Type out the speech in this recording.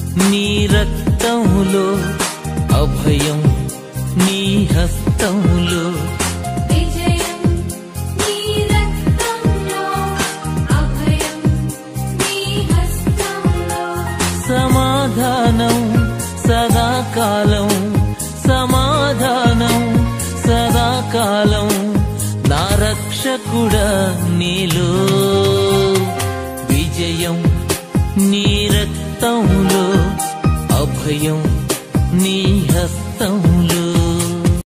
నీ రక్తంలో అభయం నీ హస్తంలో విజయం నీ రక్తంలో అభయం నీ హస్తంలో సమాధానం సదాకాలం సమాధానం సదాకాలం నా రక్షకుడా నీలో విజయం నీ రక్తంలో అభయం నీ హస్తంలో